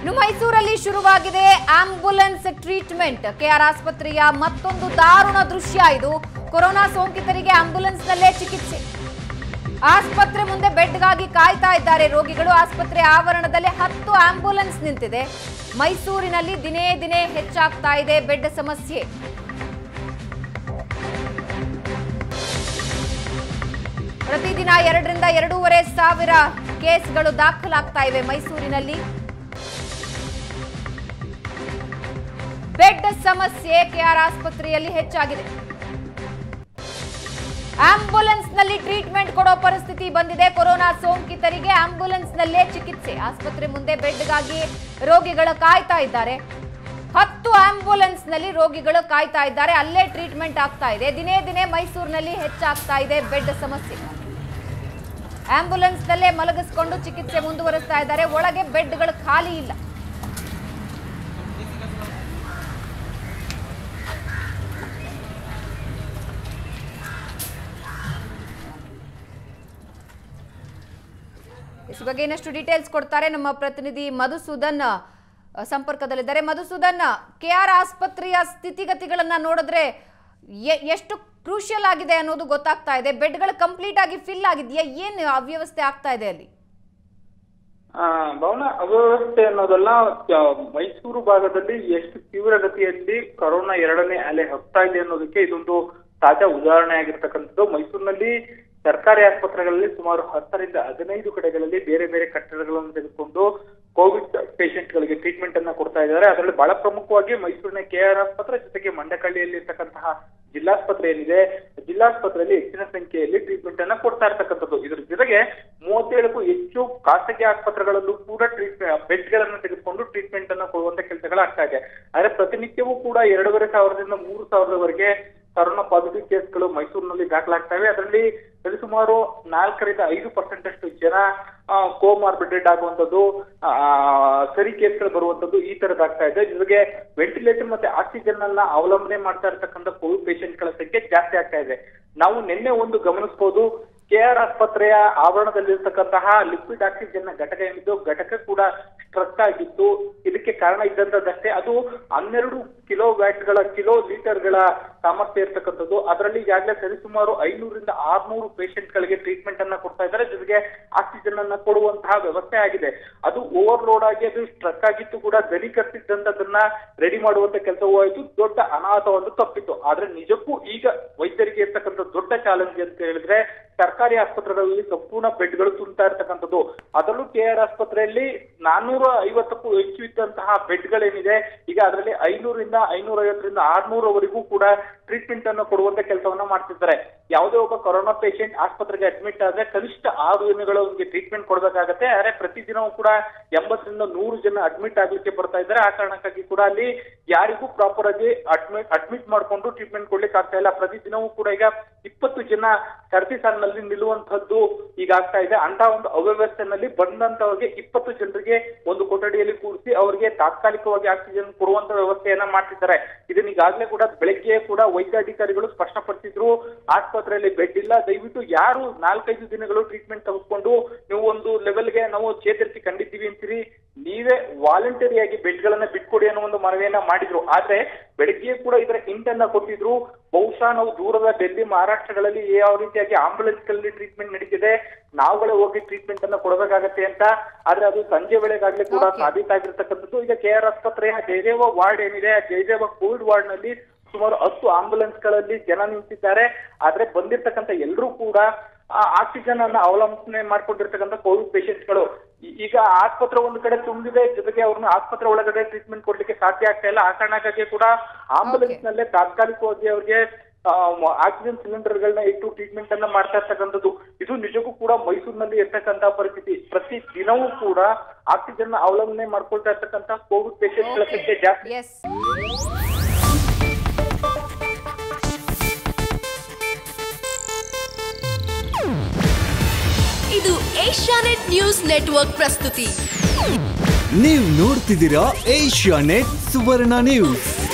ಇನ್ನು ಮೈಸೂರಲ್ಲಿ ಶುರುವಾಗಿದೆ ಆಂಬ್ಯುಲೆನ್ಸ್ ಟ್ರೀಟ್ಮೆಂಟ್ ಕೆಆರ್ ಆಸ್ಪತ್ರೆಯ ಮತ್ತೊಂದು ದಾರುಣ ದೃಶ್ಯ ಇದು ಕೊರೋನಾ ಸೋಂಕಿತರಿಗೆ ಆಂಬ್ಯುಲೆನ್ಸ್ನಲ್ಲೇ ಚಿಕಿತ್ಸೆ ಆಸ್ಪತ್ರೆ ಮುಂದೆ ಬೆಡ್ಗಾಗಿ ಕಾಯ್ತಾ ಇದ್ದಾರೆ ರೋಗಿಗಳು ಆಸ್ಪತ್ರೆ ಆವರಣದಲ್ಲಿ ಹತ್ತು ಆಂಬ್ಯುಲೆನ್ಸ್ ನಿಂತಿದೆ ಮೈಸೂರಿನಲ್ಲಿ ದಿನೇ ದಿನೇ ಹೆಚ್ಚಾಗ್ತಾ ಇದೆ ಬೆಡ್ ಸಮಸ್ಯೆ ಪ್ರತಿದಿನ ಎರಡರಿಂದ ಎರಡೂವರೆ ಸಾವಿರ ಕೇಸ್ಗಳು ದಾಖಲಾಗ್ತಾ ಇವೆ ಮೈಸೂರಿನಲ್ಲಿ ಬೆಡ್ ಸಮಸ್ಯೆ ಕೆಆರ್ ಆಸ್ಪತ್ರೆಯಲ್ಲಿ ಹೆಚ್ಚಾಗಿದೆ ಆಂಬ್ಯುಲೆನ್ಸ್ ನಲ್ಲಿ ಟ್ರೀಟ್ಮೆಂಟ್ ಕೊಡೋ ಪರಿಸ್ಥಿತಿ ಬಂದಿದೆ ಕೊರೋನಾ ಸೋಂಕಿತರಿಗೆ ಆಂಬ್ಯುಲೆನ್ಸ್ ನಲ್ಲೇ ಚಿಕಿತ್ಸೆ ಆಸ್ಪತ್ರೆ ಮುಂದೆ ಬೆಡ್ಗಾಗಿ ರೋಗಿಗಳು ಕಾಯ್ತಾ ಇದ್ದಾರೆ ಹತ್ತು ಆಂಬ್ಯುಲೆನ್ಸ್ ನಲ್ಲಿ ರೋಗಿಗಳು ಕಾಯ್ತಾ ಇದ್ದಾರೆ ಅಲ್ಲೇ ಟ್ರೀಟ್ಮೆಂಟ್ ಆಗ್ತಾ ಇದೆ ದಿನೇ ದಿನೇ ಮೈಸೂರಿನಲ್ಲಿ ಹೆಚ್ಚಾಗ್ತಾ ಇದೆ ಬೆಡ್ ಸಮಸ್ಯೆ ಆಂಬ್ಯುಲೆನ್ಸ್ ನಲ್ಲೇ ಮಲಗಿಸ್ಕೊಂಡು ಚಿಕಿತ್ಸೆ ಮುಂದುವರಿಸ್ತಾ ಇದ್ದಾರೆ ಒಳಗೆ ಬೆಡ್ಗಳು ಖಾಲಿ ಇಲ್ಲ ಇದ್ರ ಬಗ್ಗೆ ಇನ್ನಷ್ಟು ಡೀಟೇಲ್ಸ್ ಕೊಡ್ತಾರೆ ನಮ್ಮ ಪ್ರತಿನಿಧಿ ಮಧುಸೂದನ್ ಅ, ಸಂಪರ್ಕದಲ್ಲಿದ್ದಾರೆ ಮಧುಸೂದನ್ ಕೆ ಆರ್ ಆಸ್ಪತ್ರೆಯ ಸ್ಥಿತಿಗತಿಗಳನ್ನ ನೋಡಿದ್ರೆ ಎ- ಎಷ್ಟು ಕ್ರೂಷಿಯಲ್ ಆಗಿದೆ ಅನ್ನೋದು ಗೊತ್ತಾಗ್ತಾ ಇದೆ ಬೆಡ್ಗಳು ಕಂಪ್ಲೀಟ್ ಆಗಿ ಫಿಲ್ ಆಗಿದೆಯಾ ಏನು ಅವ್ಯವಸ್ಥೆ ಆಗ್ತಾ ಇದೆ ಅಲ್ಲಿ ಆ, ಭವನ ಅವ್ಯವಸ್ಥೆ ಅನ್ನೋದಲ್ಲ ಆ, ಮೈಸೂರು ಭಾಗದಲ್ಲಿ ಎಷ್ಟು ತೀವ್ರಗತಿಯಲ್ಲಿ ಕೊರೋನಾ ಎರಡನೇ ಅಲೆ ಹಬ್ತಾ ಇದೆ ಅನ್ನೋದಕ್ಕೆ ಇದೊಂದು ತಾಜಾ ಉದಾಹರಣೆ ಆಗಿರ್ತಕ್ಕಂಥದ್ದು ಮೈಸೂರಿನಲ್ಲಿ ಸರ್ಕಾರಿ ಆಸ್ಪತ್ರೆಗಳಲ್ಲಿ ಸುಮಾರು ಹತ್ತರಿಂದ ಹದಿನೈದು ಕಡೆಗಳಲ್ಲಿ ಬೇರೆ ಬೇರೆ ಕಟ್ಟಡಗಳನ್ನು ತೆಗೆದುಕೊಂಡು ಕೋವಿಡ್ ಗಳಿಗೆ ಟ್ರೀಟ್ಮೆಂಟ್ ಅನ್ನ ಕೊಡ್ತಾ ಇದ್ದಾರೆ ಅದರಲ್ಲಿ ಬಹಳ ಪ್ರಮುಖವಾಗಿ ಮೈಸೂರಿನ ಕೆಆರ್ ಆಸ್ಪತ್ರೆ ಜೊತೆಗೆ ಮಂಡಕಳ್ಳಿಯಲ್ಲಿ ಇರ್ತಕ್ಕಂತಹ ಜಿಲ್ಲಾಸ್ಪತ್ರೆ ಏನಿದೆ ಜಿಲ್ಲಾಸ್ಪತ್ರೆಯಲ್ಲಿ ಹೆಚ್ಚಿನ ಸಂಖ್ಯೆಯಲ್ಲಿ ಟ್ರೀಟ್ಮೆಂಟ್ ಅನ್ನ ಕೊಡ್ತಾ ಇರ್ತಕ್ಕಂಥದ್ದು ಇದ್ರ ಜೊತೆಗೆ ಮೂವತ್ತೇಳಕ್ಕೂ ಹೆಚ್ಚು ಖಾಸಗಿ ಆಸ್ಪತ್ರೆಗಳಲ್ಲೂ ಕೂಡ ಟ್ರೀಟ್ಮೆಂಟ್ ಬೆಡ್ ಗಳನ್ನ ತೆಗೆದುಕೊಂಡು ಟ್ರೀಟ್ಮೆಂಟ್ ಅನ್ನ ಕೊಡುವಂತ ಕೆಲಸಗಳಾಗ್ತಾ ಇದೆ ಆದ್ರೆ ಪ್ರತಿನಿತ್ಯವೂ ಕೂಡ ಎರಡೂವರೆ ಸಾವಿರದಿಂದ ಮೂರು ಸಾವಿರದವರೆಗೆ ಕರೋನಾ ಪಾಸಿಟಿವ್ ಕೇಸ್ಗಳು ಮೈಸೂರಿನಲ್ಲಿ ದಾಖಲಾಗ್ತವೆ ಅದರಲ್ಲಿ ಸರಿಸುಮಾರು ನಾಲ್ಕರಿಂದ ಐದು ಪರ್ಸೆಂಟ್ ಅಷ್ಟು ಜನ ಕೋಮಾರ್ಬಿಡೆಡ್ ಆಗುವಂತದ್ದು ಆ, ಸರಿ ಕೇಸ್ಗಳು ಬರುವಂತದ್ದು ಈ ತರದಾಗ್ತಾ ಇದೆ ಜೊತೆಗೆ ವೆಂಟಿಲೇಟರ್ ಮತ್ತೆ ಆಕ್ಸಿಜನ್ ಅನ್ನ ಅವಲಂಬನೆ ಮಾಡ್ತಾ ಇರ್ತಕ್ಕಂಥ ಕೋವಿಡ್ ಪೇಷಂಟ್ ಗಳ ಸಂಖ್ಯೆ ಜಾಸ್ತಿ ಆಗ್ತಾ ಇದೆ ನಾವು ನಿನ್ನೆ ಒಂದು ಗಮನಿಸಬಹುದು ಕೆಆರ್ ಆಸ್ಪತ್ರೆಯ ಆವರಣದಲ್ಲಿರ್ತಕ್ಕಂತಹ ಲಿಕ್ವಿಡ್ ಆಕ್ಸಿಜನ್ ನ ಘಟಕ ಏನಿದ್ದು ಘಟಕ ಕೂಡ ಸ್ಟ್ರಕ್ ಆಗಿತ್ತು ಇದಕ್ಕೆ ಕಾರಣ ಇದ್ದಂತದ್ದಷ್ಟೇ ಅದು ಹನ್ನೆರಡು ಕಿಲೋ ವ್ಯಾಟ್ಗಳ ಕಿಲೋ ಲೀಟರ್ಗಳ ಸಾಮರ್ಥ್ಯ ಇರ್ತಕ್ಕಂಥದ್ದು ಅದರಲ್ಲಿ ಈಗಾಗಲೇ ಸರಿಸುಮಾರು ಐನೂರಿಂದ ಆರ್ನೂರು ಪೇಷಂಟ್ ಗಳಿಗೆ ಟ್ರೀಟ್ಮೆಂಟ್ ಅನ್ನ ಕೊಡ್ತಾ ಇದ್ದಾರೆ ಜೊತೆಗೆ ಆಕ್ಸಿಜನ್ ಅನ್ನ ಕೊಡುವಂತಹ ವ್ಯವಸ್ಥೆ ಆಗಿದೆ ಅದು ಓವರ್ಲೋಡ್ ಆಗಿ ಅದು ಸ್ಟ್ರಕ್ ಆಗಿತ್ತು ಕೂಡ ಘನೀಕರಿಸಿದ್ದಂತದನ್ನ ರೆಡಿ ಮಾಡುವಂತ ಕೆಲಸವೂ ಆಯ್ತು ದೊಡ್ಡ ಅನಾಹುತವನ್ನು ತಪ್ಪಿತ್ತು ಆದ್ರೆ ನಿಜಕ್ಕೂ ಈಗ ವೈದ್ಯರಿಗೆ ಇರ್ತಕ್ಕಂಥ ದೊಡ್ಡ ಚಾಲೆಂಜ್ ಅಂತ ಹೇಳಿದ್ರೆ ಸರ್ಕಾರಿ ಆಸ್ಪತ್ರೆಗಳಲ್ಲಿ ಸಂಪೂರ್ಣ ಬೆಡ್ಗಳು ತುಂಬ್ತಾ ಇರ್ತಕ್ಕಂಥದ್ದು ಅದರಲ್ಲೂ ಕೆಆರ್ ಆಸ್ಪತ್ರೆಯಲ್ಲಿ ನಾನ್ನೂರ ಐವತ್ತಕ್ಕೂ ಹೆಚ್ಚು ಇದ್ದಂತಹ ಬೆಡ್ಗಳೇನಿದೆ ಈಗ ಅದರಲ್ಲಿ ಐನೂರಿಂದ ಐನೂರ ಐವತ್ತರಿಂದ ಆರ್ನೂರವರೆಗೂ ಕೂಡ ಟ್ರೀಟ್ಮೆಂಟ್ ಅನ್ನು ಕೊಡುವಂತ ಕೆಲಸವನ್ನ ಮಾಡ್ತಿದ್ದಾರೆ ಯಾವುದೇ ಒಬ್ಬ ಕೊರೋನಾ ಪೇಷಂಟ್ ಆಸ್ಪತ್ರೆಗೆ ಅಡ್ಮಿಟ್ ಆದ್ರೆ ಕನಿಷ್ಠ ಆರು ದಿನಗಳು ಅವ್ರಿಗೆ ಟ್ರೀಟ್ಮೆಂಟ್ ಕೊಡಬೇಕಾಗತ್ತೆ ಆದ್ರೆ ಪ್ರತಿದಿನವೂ ಕೂಡ ಎಂಬತ್ತರಿಂದ ನೂರು ಜನ ಅಡ್ಮಿಟ್ ಆಗ್ಲಿಕ್ಕೆ ಬರ್ತಾ ಇದ್ದಾರೆ ಆ ಕಾರಣಕ್ಕಾಗಿ ಕೂಡ ಅಲ್ಲಿ ಯಾರಿಗೂ ಪ್ರಾಪರ್ ಆಗಿ ಅಡ್ಮಿಟ್ ಅಡ್ಮಿಟ್ ಮಾಡ್ಕೊಂಡು ಟ್ರೀಟ್ಮೆಂಟ್ ಕೊಡ್ಲಿಕ್ಕೆ ಆಗ್ತಾ ಇಲ್ಲ ಪ್ರತಿದಿನವೂ ಕೂಡ ಈಗ ಇಪ್ಪತ್ತು ಜನ ಸರತಿ ಸಾಲಿನಲ್ಲಿ ನಿಲ್ಲುವಂತದ್ದು ಈಗ ಆಗ್ತಾ ಇದೆ ಅಂತ ಒಂದು ಅವ್ಯವಸ್ಥೆನಲ್ಲಿ ಬಂದಂತವ್ರಿಗೆ ಇಪ್ಪತ್ತು ಜನರಿಗೆ ಒಂದು ಕೊಠಡಿಯಲ್ಲಿ ಕೂರಿಸಿ ಅವರಿಗೆ ತಾತ್ಕಾಲಿಕವಾಗಿ ಆಕ್ಸಿಜನ್ ಕೊಡುವಂತ ವ್ಯವಸ್ಥೆಯನ್ನ ಮಾಡ್ತಿದ್ದಾರೆ ಇದನ್ನ ಈಗಾಗಲೇ ಕೂಡ ಬೆಳಗ್ಗೆ ಕೂಡ ವೈದ್ಯಾಧಿಕಾರಿಗಳು ಸ್ಪಷ್ಟಪಡಿಸಿದ್ರು ಆಸ್ಪತ್ರೆಯಲ್ಲಿ ಬೆಡ್ ಇಲ್ಲ ದಯವಿಟ್ಟು ಯಾರು ನಾಲ್ಕೈದು ದಿನಗಳು ಟ್ರೀಟ್ಮೆಂಟ್ ತೆಗೆದುಕೊಂಡು ನೀವು ಒಂದು ಲೆವೆಲ್ಗೆ ನಾವು ಚೇತರಿಸಿ ಕಂಡಿದ್ದೀವಿ ಅಂತೀರಿ ನೀವೇ ವಾಲಂಟರಿ ಆಗಿ ಬೆಡ್ ಗಳನ್ನ ಬಿಟ್ಕೊಡಿ ಅನ್ನೋ ಒಂದು ಮನವಿಯನ್ನ ಮಾಡಿದ್ರು ಆದ್ರೆ ಬೆಳಗ್ಗೆ ಕೂಡ ಇದರ ಹಿಂಟ್ ಅನ್ನ ಕೊಟ್ಟಿದ್ರು ಬಹುಶಃ ನಾವು ದೂರದ ಡೆಲ್ಲಿ ಮಹಾರಾಷ್ಟ್ರಗಳಲ್ಲಿ ಯಾವ ರೀತಿಯಾಗಿ ಆಂಬುಲೆನ್ಸ್ ಗಳಲ್ಲಿ ಟ್ರೀಟ್ಮೆಂಟ್ ನಡೀತಿದೆ ನಾವುಗಳೇ ಹೋಗಿ ಟ್ರೀಟ್ಮೆಂಟ್ ಅನ್ನ ಕೊಡಬೇಕಾಗತ್ತೆ ಅಂತ ಆದ್ರೆ ಅದು ಸಂಜೆ ವೇಳೆಗಾಗ್ಲೇ ಕೂಡ Okay. ಸಾಬೀತಾಗಿರ್ತಕ್ಕಂಥದ್ದು ಈಗ ಕೆ ಆರ್ ಆಸ್ಪತ್ರೆಯ ಜಯದೇವ ವಾರ್ಡ್ ಏನಿದೆ ಆ ಜಯದೇವ ಕೋವಿಡ್ ವಾರ್ಡ್ ನಲ್ಲಿ ಸುಮಾರು ಹತ್ತು ಆಂಬುಲೆನ್ಸ್ ಗಳಲ್ಲಿ ಜನ ನಿಂತಿದ್ದಾರೆ ಆದ್ರೆ ಬಂದಿರ್ತಕ್ಕಂಥ ಎಲ್ಲರೂ ಕೂಡ ಆ ಆಕ್ಸಿಜನ್ ಅನ್ನ ಅವಲಂಬನೆ ಮಾಡ್ಕೊಂಡಿರ್ತಕ್ಕಂಥ ಕೋವಿಡ್ ಪೇಷಂಟ್ಸ್ ಗಳು ಈ- ಈಗ ಆಸ್ಪತ್ರೆ ಒಂದು ಕಡೆ ತುಂಬಿದೆ ಜೊತೆಗೆ ಅವ್ರನ್ನ ಆಸ್ಪತ್ರೆ ಒಳಗಡೆ ಟ್ರೀಟ್ಮೆಂಟ್ ಕೊಡ್ಲಿಕ್ಕೆ ಸಾಧ್ಯ ಆಗ್ತಾ ಇಲ್ಲ ಆ ಕಾರಣಕ್ಕಾಗಿ ಕೂಡ ಆಂಬುಲೆನ್ಸ್ ನಲ್ಲೇ ತಾತ್ಕಾಲಿಕವಾಗಿ ಅವ್ರಿಗೆ ಆಕ್ಸಿಜನ್ ಸಿಲಿಂಡರ್ ಗಳನ್ನ ಇಟ್ಟು ಟ್ರೀಟ್ಮೆಂಟ್ ಅನ್ನ ಮಾಡ್ತಾ ಇರ್ತಕ್ಕಂಥದ್ದು ಇದು ನಿಜಕ್ಕೂ ಕೂಡ ಮೈಸೂರಿನಲ್ಲಿ ಇರ್ತಕ್ಕಂಥ ಪರಿಸ್ಥಿತಿ ಪ್ರತಿ ದಿನವೂ ಕೂಡ ಆಕ್ಸಿಜನ್ ಅವಲಂಬನೆ ಮಾಡ್ಕೊಳ್ತಾ ಇರ್ತಕ್ಕಂಥ ಕೋವಿಡ್ ಪೇಷಂಟ್ ಗಳ ಸಂಖ್ಯೆ ಜಾಸ್ತಿ ಎಸ್ ಇದು ಏಷ್ಯಾನೆಟ್ ನ್ಯೂಸ್ ನೆಟ್ವರ್ಕ್ ಪ್ರಸ್ತುತಿ ನೀವು ನೋಡ್ತಿದ್ದೀರಾ ಏಷ್ಯಾ ನೆಟ್ ಸುವರ್ಣ ನ್ಯೂಸ್